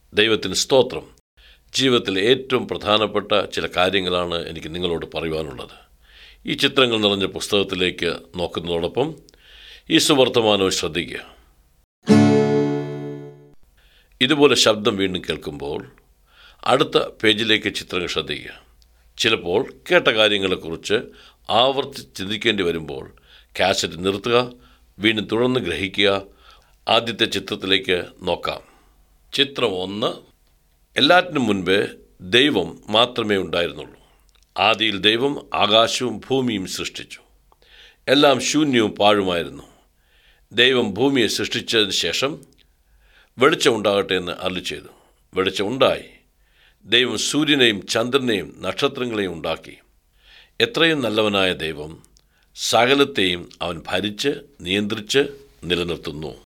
ദൈവത്തിന് സ്തോത്രം ജീവിതത്തിലെ ഏറ്റവും പ്രധാനപ്പെട്ട ചില കാര്യങ്ങളാണ് എനിക്ക് നിങ്ങളോട് പറയുവാനുള്ളത് ഈ ചിത്രങ്ങൾ നിറഞ്ഞ പുസ്തകത്തിലേക്ക് നോക്കുന്നതോടൊപ്പം ഈ സുവർത്തമാനവും ശ്രദ്ധിക്കുക ഇതുപോലെ ശബ്ദം വീണ്ടും കേൾക്കുമ്പോൾ അടുത്ത പേജിലേക്ക് ചിത്രങ്ങൾ ശ്രദ്ധിക്കുക ചിലപ്പോൾ കേട്ട കാര്യങ്ങളെക്കുറിച്ച് ആവർത്തിച്ച് ചിന്തിക്കേണ്ടി വരുമ്പോൾ കാസറ്റ് നിർത്തുക വീണ്ടും തുടർന്ന് ഗ്രഹിക്കുക ആദ്യത്തെ ചിത്രത്തിലേക്ക് നോക്കാം ചിത്രം ഒന്ന് എല്ലാറ്റിനും മുൻപേ ദൈവം മാത്രമേ ഉണ്ടായിരുന്നുള്ളൂ ആദിയിൽ ദൈവം ആകാശവും ഭൂമിയും സൃഷ്ടിച്ചു എല്ലാം ശൂന്യവും പാഴുമായിരുന്നു ദൈവം ഭൂമിയെ സൃഷ്ടിച്ചതിന് ശേഷം വെളിച്ചം ഉണ്ടാകട്ടെ എന്ന് അരുളി ചെയ്തു വെളിച്ചം ഉണ്ടായി ദൈവം സൂര്യനെയും ചന്ദ്രനെയും നക്ഷത്രങ്ങളെയും ഉണ്ടാക്കി എത്രയും നല്ലവനായ ദൈവം സകലത്തെയും അവൻ ഭരിച്ച് നിയന്ത്രിച്ച് നിലനിർത്തുന്നു